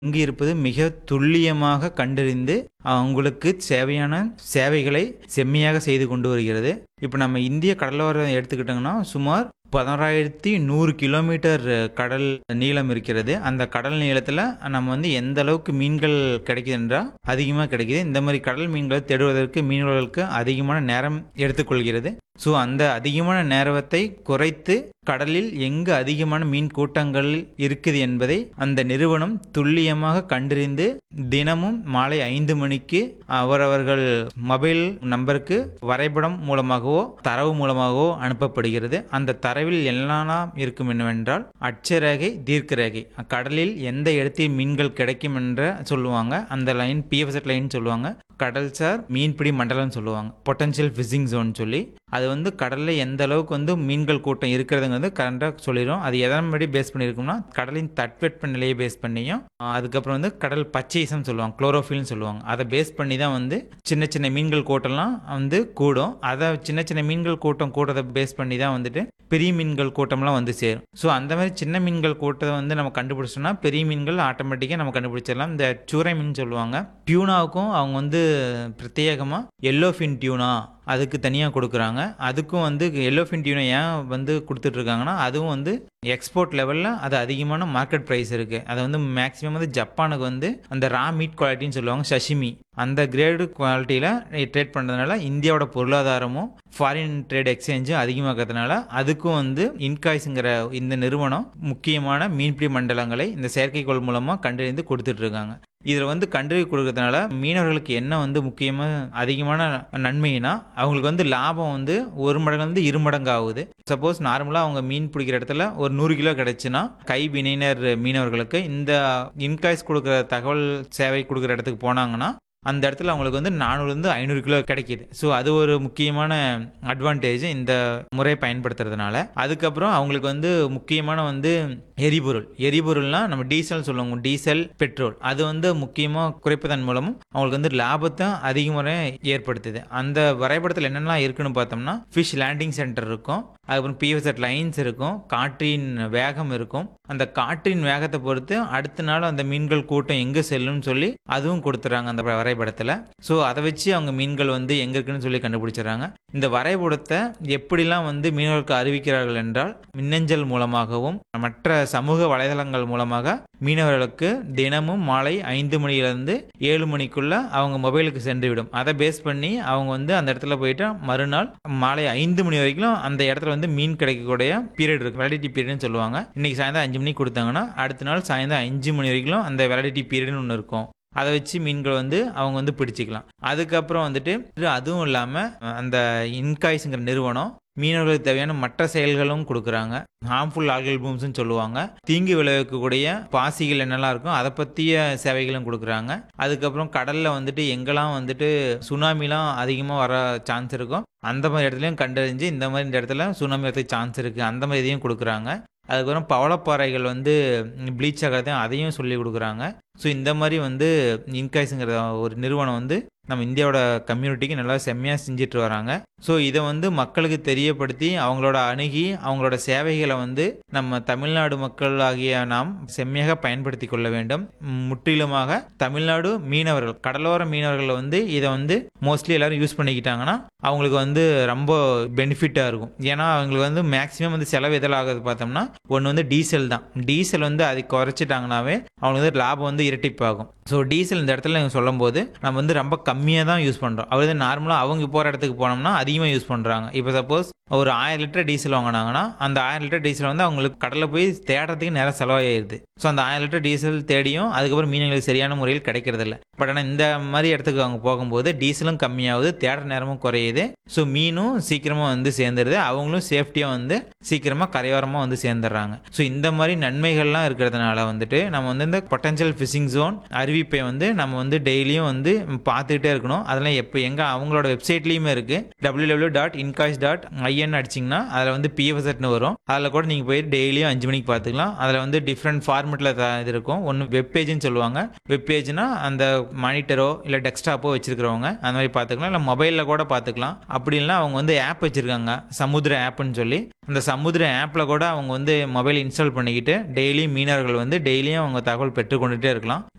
இங்கு இருப்பது மிக துல்லியமாக கண்டறிந்து அவங்களுக்கு தேவையான சேவைகளை செம்மையாக செய்து கொண்டு வருகிறது இப்போ நம்ம இந்திய கடலோரம் எடுத்துக்கிட்டோங்கன்னா சுமார் பதினோராயிரத்தி நூறு கிலோமீட்டர் கடல் நீளம் இருக்கிறது அந்த கடல் நீளத்தில் நம்ம வந்து எந்த அளவுக்கு மீன்கள் கிடைக்குது என்றால் அதிகமாக கிடைக்குது இந்த மாதிரி கடல் மீன்களை தேடுவதற்கு மீனவர்களுக்கு அதிகமான நேரம் எடுத்துக்கொள்கிறது ஸோ அந்த அதிகமான நேரத்தை குறைத்து கடலில் எங்கு அதிகமான மீன் கூட்டங்கள் இருக்குது என்பதை அந்த நிறுவனம் துல்லியமாக கண்டறிந்து தினமும் மாலை ஐந்து மணிக்கு அவரவர்கள் மொபைல் நம்பருக்கு வரைபடம் மூலமாகவோ தரவு மூலமாகவோ அனுப்பப்படுகிறது அந்த தரவில் என்னெல்லாம் இருக்கும் என்னவென்றால் அட்சரேகை தீர்க்க ரேகை கடலில் எந்த இடத்தில் மீன்கள் கிடைக்கும் என்ற சொல்லுவாங்க அந்த லைன் பிஎஃப்எஸ்எட் லைன் சொல்லுவாங்க கடல்சார் மீன்பிடி மண்டலம்னு சொல்லுவாங்க பொட்டன்ஷியல் ஃபிஷிங் ஜோன் சொல்லி அது வந்து கடலில் எந்த அளவுக்கு வந்து மீன்கள் கூட்டம் இருக்கிறதுங்கிறது கரெக்டாக சொல்லிடும் அது எதன் படி பேஸ் பண்ணியிருக்கும்னா கடலின் தட்பவெட்ப நிலையை பேஸ் பண்ணியும் அதுக்கப்புறம் வந்து கடல் பச்சைசம் சொல்லுவாங்க குளோரோஃபில்னு சொல்லுவாங்க அதை பேஸ் பண்ணி தான் வந்து சின்ன சின்ன மீன்கள் கூட்டம்லாம் வந்து கூடும் அதை சின்ன சின்ன மீன்கள் கூட்டம் கூட்டத்தை பேஸ் பண்ணி தான் வந்துட்டு பெரிய மீன்கள் கூட்டம்லாம் வந்து சேரும் ஸோ அந்த மாதிரி சின்ன மீன்கள் கூட்டத்தை வந்து நம்ம கண்டுபிடிச்சோம்னா பெரிய மீன்கள் ஆட்டோமேட்டிக்காக நம்ம கண்டுபிடிச்சிடலாம் இந்த சூறை மீன் சொல்லுவாங்க டியூனாவுக்கும் அவங்க வந்து பிரத்யேகமாக எல்லோ ஃபின் டியூனா அதுக்கு தனியாக கொடுக்குறாங்க அதுக்கும் வந்து எல்லோஃபின் டியூனை ஏன் வந்து கொடுத்துட்ருக்காங்கன்னா அதுவும் வந்து எக்ஸ்போர்ட் லெவலில் அது அதிகமான மார்க்கெட் ப்ரைஸ் இருக்குது அதை வந்து மேக்ஸிமம் வந்து ஜப்பானுக்கு வந்து அந்த ரா மீட் குவாலிட்டின்னு சொல்லுவாங்க சஷிமி அந்த கிரேடு குவாலிட்டியில் ட்ரேட் பண்ணுறதுனால இந்தியாவோட பொருளாதாரமும் ஃபாரின் ட்ரேட் எக்ஸ்சேஞ்சும் அதிகமாக்கிறதுனால அதுக்கும் வந்து இன்காய்ஸுங்கிற இந்த நிறுவனம் முக்கியமான மீன்பிடி மண்டலங்களை இந்த செயற்கைக்கோள் மூலமாக கண்டறிந்து கொடுத்துட்ருக்காங்க இதில் வந்து கண்டறி கொடுக்கறதுனால மீனவர்களுக்கு என்ன வந்து முக்கியமாக அதிகமான நன்மைனா அவங்களுக்கு வந்து லாபம் வந்து ஒரு மடங்கு வந்து இரு மடங்கு ஆகுது சப்போஸ் நார்மலாக அவங்க மீன் பிடிக்கிற இடத்துல ஒரு நூறு கிலோ கிடைச்சுன்னா கைவினைஞர் மீனவர்களுக்கு இந்த இன்காய்ஸ் கொடுக்குற தகவல் சேவை கொடுக்குற இடத்துக்கு போனாங்கன்னா அந்த இடத்துல அவங்களுக்கு வந்து நானூறுலேருந்து ஐநூறு கிலோ கிடைக்கிது ஸோ அது ஒரு முக்கியமான அட்வான்டேஜ் இந்த முறையை பயன்படுத்துறதுனால அதுக்கப்புறம் அவங்களுக்கு வந்து முக்கியமான வந்து எரிபொருள் எரிபொருள்னால் நம்ம டீசல் சொல்லுவாங்க டீசல் பெட்ரோல் அது வந்து முக்கியமாக குறைப்பதன் மூலமும் அவங்களுக்கு வந்து லாபத்தை அதிகமுறை ஏற்படுத்துது அந்த வரைபடத்தில் என்னென்னலாம் இருக்குன்னு பார்த்தோம்னா ஃபிஷ் லேண்டிங் சென்டர் இருக்கும் அதுக்கப்புறம் பிஎஸ்எட் லைன்ஸ் இருக்கும் காற்றின் வேகம் இருக்கும் அந்த காற்றின் வேகத்தை பொறுத்து அடுத்த நாள் அந்த மீன்கள் கூட்டம் எங்கே செல்லும்னு சொல்லி அதுவும் கொடுத்துறாங்க அந்த வரைபடத்தில் ஸோ அதை வச்சு அவங்க மீன்கள் வந்து எங்கே இருக்குன்னு சொல்லி கண்டுபிடிச்சிடறாங்க இந்த வரைபடத்தை எப்படிலாம் வந்து மீனவர்களுக்கு அறிவிக்கிறார்கள் என்றால் மின்னஞ்சல் மூலமாகவும் மற்ற சமூக வலைதளங்கள் மூலமாக மீனவர்களுக்கு தினமும் மாலை ஐந்து மணியிலிருந்து ஏழு மணிக்குள்ள அவங்க மொபைலுக்கு சென்றுவிடும் அதை பேஸ் பண்ணி அவங்க வந்து அந்த இடத்துல போயிட்டு மறுநாள் மாலை ஐந்து மணி வரைக்கும் அந்த இடத்துல வந்து மீன் கிடைக்கக்கூடிய பீரியட் இருக்கு வெலிடிட்டி பீரியட்னு சொல்லுவாங்க இன்னைக்கு சாயந்தரம் அஞ்சு மணிக்கு கொடுத்தாங்கன்னா அடுத்த நாள் சாயந்தரம் அஞ்சு மணி வரைக்கும் அந்த வெலிடிட்டி பீரியட்னு ஒன்று இருக்கும் அதை வச்சு மீன்கள் வந்து அவங்க வந்து பிடிச்சிக்கலாம் அதுக்கப்புறம் வந்துட்டு அதுவும் இல்லாமல் அந்த இன்காய்ஸுங்கிற நிறுவனம் மீனவர்களுக்கு தேவையான மற்ற செயல்களும் கொடுக்குறாங்க ஹார்ம்ஃபுல் ஆல்கல் பூம்ஸ்னு சொல்லுவாங்க தீங்கு விளைவிக்கக்கூடிய பாசிகள் என்னெல்லாம் இருக்கும் அதை பற்றிய சேவைகளும் கொடுக்குறாங்க அதுக்கப்புறம் கடலில் வந்துட்டு எங்கெல்லாம் வந்துட்டு சுனாமிலாம் அதிகமாக வர சான்ஸ் இருக்கும் அந்த மாதிரி இடத்துலையும் கண்டறிஞ்சு இந்த மாதிரி இந்த இடத்துல சுனாமி வரதுக்கு சான்ஸ் இருக்குது அந்த மாதிரி இதையும் கொடுக்குறாங்க அதுக்கப்புறம் பவளப்பாறைகள் வந்து ப்ளீச் ஆகிறதையும் அதையும் சொல்லி கொடுக்குறாங்க ஸோ இந்த மாதிரி வந்து இன்காய்ஸுங்கிற ஒரு நிறுவனம் வந்து நம்ம இந்தியாவோட கம்யூனிட்டிக்கு நல்லா செம்மையாக செஞ்சிட்டு வராங்க ஸோ இதை வந்து மக்களுக்கு தெரியப்படுத்தி அவங்களோட அணுகி அவங்களோட சேவைகளை வந்து நம்ம தமிழ்நாடு மக்கள் ஆகிய நாம் செம்மையாக பயன்படுத்தி கொள்ள வேண்டும் முற்றிலுமாக தமிழ்நாடு மீனவர்கள் கடலோர மீனவர்கள் வந்து இதை வந்து மோஸ்ட்லி எல்லாரும் யூஸ் பண்ணிக்கிட்டாங்கன்னா அவங்களுக்கு வந்து ரொம்ப பெனிஃபிட்டாக இருக்கும் ஏன்னா அவங்களுக்கு வந்து மேக்ஸிமம் வந்து செலவு எதில் ஆகுது பார்த்தோம்னா ஒன்று வந்து டீசல் தான் டீசல் வந்து அதை குறைச்சிட்டாங்கனாவே அவங்களுக்கு வந்து லாபம் வந்து இரட்டிப்பாகும் ஸோ டீசல் இந்த இடத்துல சொல்லும் போது நம்ம வந்து ரொம்ப கம்மியாக தான் யூஸ் பண்ணுறோம் அதாவது நார்மலாக அவங்க போகிற இடத்துக்கு போனோம்னா அதிகமாக யூஸ் பண்ணுறாங்க இப்போ சப்போஸ் ஒரு ஆயிரம் லிட்டர் டீசல் வாங்கினாங்கன்னா அந்த ஆயிரம் லிட்டர் டீசல் வந்து அவங்களுக்கு கடலில் போய் தேடுறதுக்கு நேரம் செலவாகிடுது ஸோ அந்த ஆயிரம் லிட்டர் டீசல் தேடியும் அதுக்கப்புறம் மீனங்களுக்கு சரியான முறையில் கிடைக்கிறதில்ல பட் ஆனால் இந்த மாதிரி இடத்துக்கு அவங்க போகும்போது டீசலும் கம்மியாகுது தேடுற நேரமும் குறையுது ஸோ மீனும் சீக்கிரமாக வந்து சேர்ந்துருது அவங்களும் சேஃப்டியாக வந்து சீக்கிரமாக கரையோரமாக வந்து சேர்ந்துடுறாங்க ஸோ இந்த மாதிரி நன்மைகள்லாம் இருக்கிறதுனால வந்துட்டு நம்ம வந்து இந்த பொட்டன்ஷியல் ஃபிஷிங் ஜோன் அறிவிப்பை வந்து நம்ம வந்து டெய்லியும் வந்து பார்த்துக்கிட்டே இருக்கணும் அதெல்லாம் எப்போ எங்கே அவங்களோட வெப்சைட்லேயுமே இருக்குது W W dot INCOIS dot IN அடிச்சிங்கன்னா அதில் வந்து பிஎஃப்எஸ்எட்னு வரும் அதில் கூட நீங்கள் போய் டெய்லியும் அஞ்சு மணிக்கு பார்த்துக்கலாம் அதில் வந்து டிஃப்ரெண்ட் ஃபார்மெட்டில் இது இருக்கும் ஒன்று வெப் பேஜ்னு சொல்லுவாங்க வெப் பேஜ்னா அந்த மானிட்டரோ இல்லை டெஸ்க்டாப்போ வச்சிருக்கிறவங்க அந்த மாதிரி பார்த்துக்கலாம் இல்லை மொபைலில் கூட பார்த்துக்கலாம் அப்படி இல்லைனா அவங்க வந்து ஆப் வச்சுருக்காங்க சமுத்திர ஆப்னு சொல்லி அந்த சமுத்திர ஆப்பில் கூட அவங்க வந்து மொபைல் இன்ஸ்டால் பண்ணிக்கிட்டு டெய்லியும் மீனவர்கள் வந்து டெய்லியும் அவங்க தகவல் பெற்றுக்கொண்டுட்டே இருக்கலாம்